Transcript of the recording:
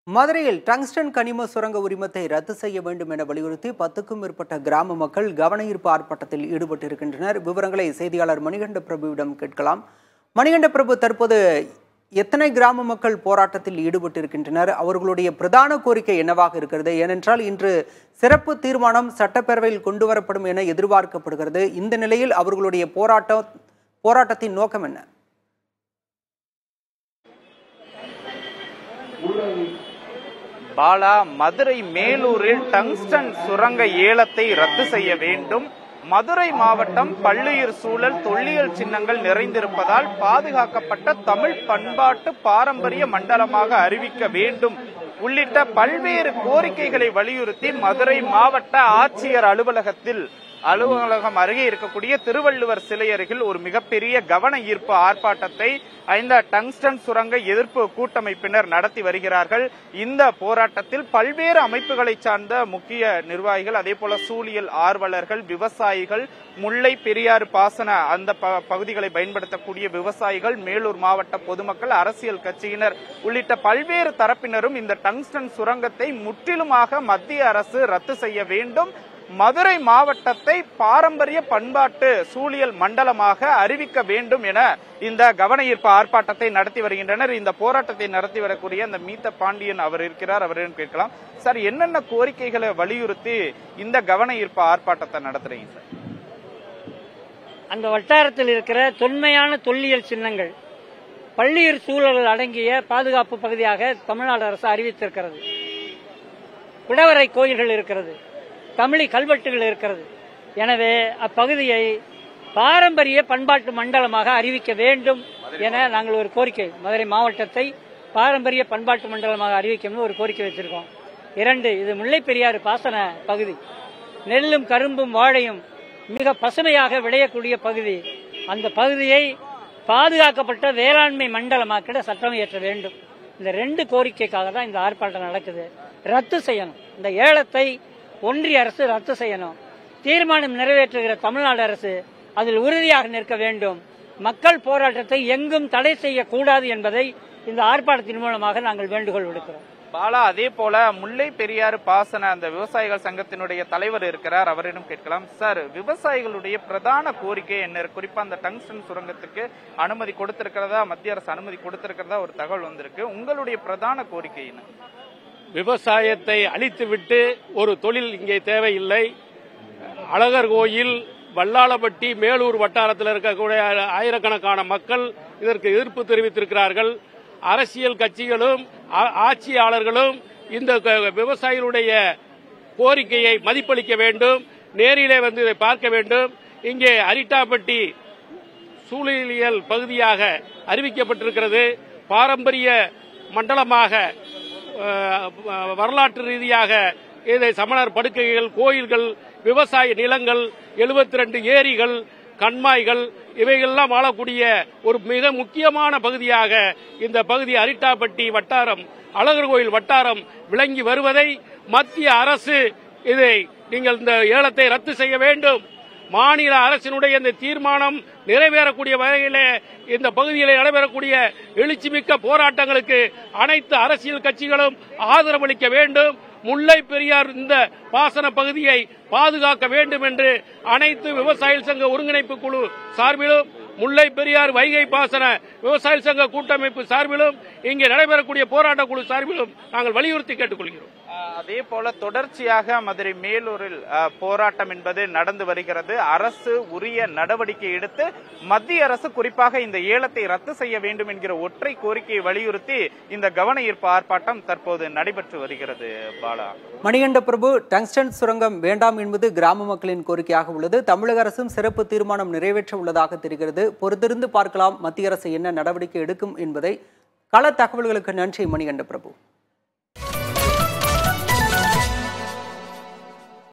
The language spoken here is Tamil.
மதுரையில் டங்ஸ்டன் கனிம சுரங்க உரிமத்தை ரத்து செய்ய வேண்டும் என வலியுறுத்தி பத்துக்கும் மேற்பட்ட கிராம மக்கள் கவனஈர்ப்பு ஆர்ப்பாட்டத்தில் ஈடுபட்டிருக்கின்றனர் விவரங்களை செய்தியாளர் மணிகண்ட பிரபுவிடம் கேட்கலாம் மணிகண்ட பிரபு தற்போது எத்தனை கிராம மக்கள் போராட்டத்தில் ஈடுபட்டிருக்கின்றனர் அவர்களுடைய பிரதான கோரிக்கை என்னவாக இருக்கிறது ஏனென்றால் இன்று சிறப்பு தீர்மானம் சட்டப்பேரவையில் கொண்டு வரப்படும் என எதிர்பார்க்கப்படுகிறது இந்த நிலையில் அவர்களுடைய போராட்டம் போராட்டத்தின் நோக்கம் என்ன பாலா மதுரை மேலூரில் டங்ஸ்டன் சுரங்க ஏலத்தை ரத்து செய்ய வேண்டும் மதுரை மாவட்டம் பள்ளியூர் சூழல் தொல்லியல் சின்னங்கள் நிறைந்திருப்பதால் பாதுகாக்கப்பட்ட தமிழ் பண்பாட்டு பாரம்பரிய மண்டலமாக அறிவிக்க வேண்டும் உள்ளிட்ட பல்வேறு கோரிக்கைகளை வலியுறுத்தி மதுரை மாவட்ட ஆட்சியர் அலுவலகத்தில் அலுவலகம் அருகே இருக்கக்கூடிய திருவள்ளுவர் சிலை அருகில் ஒரு மிகப்பெரிய கவன ஈர்ப்பு ஆர்ப்பாட்டத்தை இந்த டங்ஸ்டன் சுரங்க எதிர்ப்பு கூட்டமைப்பினர் நடத்தி வருகிறார்கள் இந்த போராட்டத்தில் பல்வேறு அமைப்புகளை சார்ந்த முக்கிய நிர்வாகிகள் அதே போல சூழியல் ஆர்வலர்கள் விவசாயிகள் முல்லை பெரியாறு பாசன அந்த ப- பகுதிகளை பயன்படுத்தக்கூடிய விவசாயிகள் மேலூர் மாவட்ட பொதுமக்கள் அரசியல் கட்சியினர் உள்ளிட்ட பல்வேறு தரப்பினரும் இந்த டங்ஸ்டன் சுரங்கத்தை முற்றிலுமாக மத்திய அரசு ரத்து செய்ய வேண்டும் மதுரை மாவட்டத்தை பாரம்பரிய பண்பாட்டு சூழியல் மண்டலமாக அறிவிக்க வேண்டும் என இந்த கவன ஈர்ப்பு ஆர்ப்பாட்டத்தை நடத்தி வருகின்றனர் இந்த போராட்டத்தை நடத்தி வரக்கூடிய அந்த மீத்த பாண்டியன் அவர் இருக்கிறார் அவரிடம் கேட்கலாம் சார் என்னென்ன கோரிக்கைகளை வலியுறுத்தி இந்த கவன ஈர்ப்பு ஆர்ப்பாட்டத்தை நடத்துறீங்க சார் அந்த வட்டாரத்தில் இருக்கிற தொன்மையான தொல்லியல் சின்னங்கள் பள்ளியூர் சூழல்கள் அடங்கிய பாதுகாப்பு பகுதியாக தமிழ்நாடு அரசு அறிவித்திருக்கிறது குடவரை கோயில்கள் இருக்கிறது தமிழி கல்வெட்டுகள் இருக்கிறது எனவே அப்பகுதியை பாரம்பரிய பண்பாட்டு மண்டலமாக அறிவிக்க வேண்டும் என நாங்கள் ஒரு கோரிக்கை மதுரை மாவட்டத்தை பாரம்பரிய பண்பாட்டு மண்டலமாக அறிவிக்கணும்னு ஒரு கோரிக்கை வச்சிருக்கோம் இரண்டு இது முல்லைப் பெரியாறு பாசன பகுதி நெல்லும் கரும்பும் வாழையும் மிக பசுமையாக விளையக்கூடிய பகுதி அந்த பகுதியை பாதுகாக்கப்பட்ட வேளாண்மை மண்டலமாக்கிட சட்டம் இயற்ற வேண்டும் இந்த ரெண்டு கோரிக்கைக்காக தான் இந்த ஆர்ப்பாட்டம் நடக்குது ரத்து செய்யணும் இந்த ஏலத்தை ஒன்றிய அரசு ரத்து செய்யணும் தீர்மானம் நிறைவேற்றுகிற தமிழ்நாடு அரசு அதில் உறுதியாக நிற்க வேண்டும் மக்கள் போராட்டத்தை எங்கும் தடை செய்யக்கூடாது என்பதை இந்த ஆர்ப்பாட்டத்தின் மூலமாக நாங்கள் வேண்டுகோள் விடுக்கிறோம் பாலா அதே போல முல்லை பெரியாறு பாசன அந்த விவசாயிகள் சங்கத்தினுடைய தலைவர் இருக்கிறார் அவரிடம் கேட்கலாம் சார் விவசாயிகளுடைய பிரதான கோரிக்கை என்ன இருக்கு? குறிப்பா அந்த டங்ஸ்டன் சுரங்கத்துக்கு அனுமதி கொடுத்திருக்கிறதா மத்திய அரசு அனுமதி கொடுத்திருக்கிறதா ஒரு தகவல் வந்திருக்கு உங்களுடைய பிரதான கோரிக்கை என்ன விவசாயத்தை அழித்துவிட்டு ஒரு தொழில் இங்கே தேவையில்லை அழகர் கோயில் வல்லாளப்பட்டி மேலூர் வட்டாரத்தில் இருக்கக்கூடிய ஆயிரக்கணக்கான மக்கள் இதற்கு எதிர்ப்பு தெரிவித்திருக்கிறார்கள் அரசியல் கட்சிகளும் ஆ- ஆட்சியாளர்களும் இந்த க- விவசாயிகளுடைய கோரிக்கையை மதிப்பளிக்க வேண்டும் நேரிலே வந்து இதை பார்க்க வேண்டும் இங்கே அரிட்டாப்பட்டி சூழலியல் பகுதியாக அறிவிக்கப்பட்டிருக்கிறது பாரம்பரிய மண்டலமாக அஹ், வரலாற்று ரீதியாக இதை சமணர் படுக்கைகள் கோயில்கள் விவசாய நிலங்கள் 72 ஏரிகள் கண்மாய்கள் இவைகளெல்லாம் வாழக்கூடிய ஒரு மிக முக்கியமான பகுதியாக இந்த பகுதி அரிட்டாப்பட்டி வட்டாரம் அழகர் கோயில் வட்டாரம் விளங்கி வருவதை மத்திய அரசு இதை நீங்கள் இந்த ஏலத்தை ரத்து செய்ய வேண்டும் மாநில அரசினுடைய இந்த தீர்மானம் நிறைவேறக்கூடிய வகையிலே இந்த பகுதியில் நடைபெறக்கூடிய எழுச்சிமிக்க போராட்டங்களுக்கு அனைத்து அரசியல் கட்சிகளும் ஆதரவளிக்க வேண்டும் முல்லை பெரியார் இந்த பாசன பகுதியை பாதுகாக்க வேண்டும் என்று அனைத்து விவசாயிகள் சங்க ஒருங்கிணைப்பு குழு சார்பிலும் முல்லை பெரியார் வைகை பாசன விவசாயிகள் சங்க கூட்டமைப்பு சார்பிலும் இங்கே நடைபெறக்கூடிய போராட்ட குழு சார்பிலும் நாங்கள் வலியுறுத்தி கேட்டுக்கொள்கிறோம் அஹ், அதே போல தொடர்ச்சியாக மதுரை மேலூரில் அஹ், போராட்டம் என்பது நடந்து வருகிறது அரசு உரிய நடவடிக்கை எடுத்து மத்திய அரசு குறிப்பாக இந்த ஏலத்தை ரத்து செய்ய வேண்டும் என்கிற ஒற்றை கோரிக்கையை வலியுறுத்தி இந்த கவன ஈர்ப்பு ஆர்ப்பாட்டம் தற்போது நடைபெற்று வருகிறது பாலா மணிகண்ட பிரபு டங்ஸ்டன் சுரங்கம் வேண்டாம் என்பது கிராம மக்களின் கோரிக்கையாக உள்ளது தமிழக அரசும் சிறப்பு தீர்மானம் நிறைவேற்ற உள்ளதாக தெரிகிறது பொறுத்திருந்து பார்க்கலாம் மத்திய அரசு என்ன நடவடிக்கை எடுக்கும் என்பதை கள தகவல்களுக்கு நன்றி மணிகண்ட பிரபு